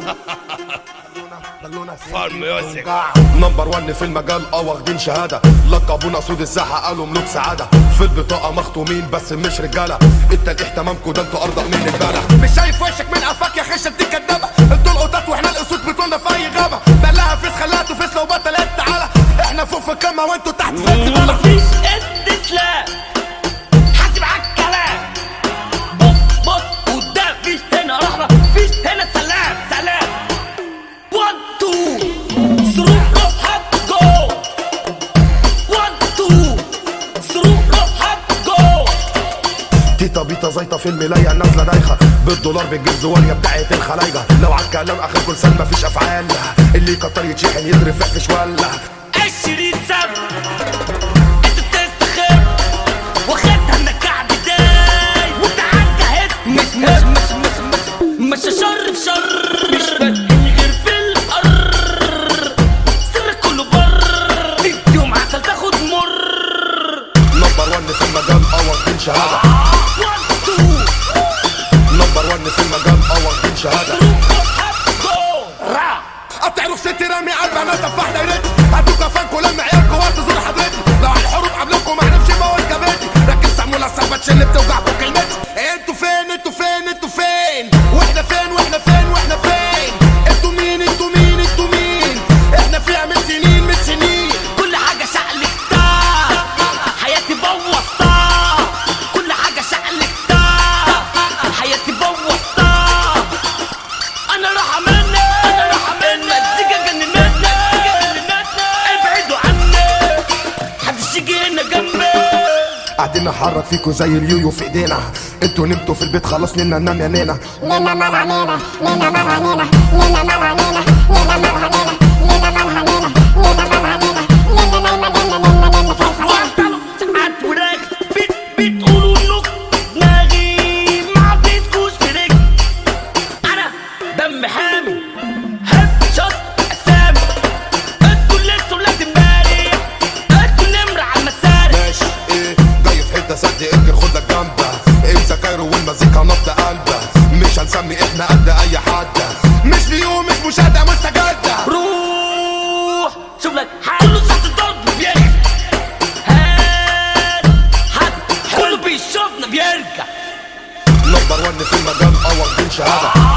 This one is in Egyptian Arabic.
فار ميوزك نمبر 1 في المجال اه واخدين شهاده لقبونا سود الساحه قالوا ملوك سعاده في البطاقه مختومين بس مش رجاله انت الاهتمامكم ده انتوا ارضى من البلح مش شايف وشك من قفاك يا خشه دي كدابه انتوا القطط واحنا الاسود بتوعنا في اي غابه بلاها فيس خلات وفيس لو بطلت تعالى احنا فوق في القمه وانتوا تحت في الزباله مفيش استسلام حاسب على الكلام بص بص قدام مفيش هنا رحمة مفيش هنا سلام سلام 1 2 ثرو روح هات جو 1 2 ثرو روح هات جو تيتا بيتا زيطه في الملايه نازله دايخه بالدولار بتجيب زواليه بتاعت الخلايجه لو على الكلام اخر كل سنه مفيش افعال اللي يكتر يتشحن يضرب في شواله عشرين سنة انت بتستخف واخدها من الكعب داي وانت عالجهد مش مش مش مش مش مش شر في شر مش فاتني غير في القر سرك كله بر تديهم عسل تاخد مر نمبر 1 في المجال اه واخدين شهاده 1 2 نمبر 1 في المجال اه واخدين شهاده را قطع رخصتي رامي على البنات تفاح دايرتي هاتوا كفانكم لما عيالكم وتزور حضرتي لو على الحروب قبلكم ما عرفش بقول جابتي ركز سمونا الصحبة اللي بتوجعكم كلمتي انتوا فين انتوا فين انتوا فين واحنا فين واحنا فين واحنا فين انتوا مين انتوا مين انتوا مين احنا فيها من سنين من سنين كل حاجة شقلبتها حياتي بوظتها كل حاجة شقلبتها حياتي بوظتها أنا راح مني أنا راح مني مزيكا جننتنا مزيكا جننتنا ابعدوا عني محدش يجي هنا جنبي قاعدين نحرك فيكوا زي اليويو في ايدينا انتوا نمتوا في البيت خلاص نينا ننام يا نينا لينا مالها نينا لينا مالها نينا لينا مالها نينا لينا مالها نينا لينا مالها نينا لينا مالها نينا لينا نايمة نينا نينا نينا في الخيال ساعات وراك بت بتقولوا انك دماغي ما بتسكوش في رجلي انا دم حامي هيد شوت اسامي انتوا اللي لسه ولاد امبارح انتوا النمر على المسارح ماشي ايه جاي في حته سد اركن خد لك جنبه انسى كايرو والمزيكا نبض قلبه مش هنسمي احنا قد اي حد مش ليوم مش مشاهده مستجده روح شوف لك حد كله تحت الضرب بيجري هات حد كله بيشوفنا بيرجع نمبر 1 في المجال اه واخدين شهاده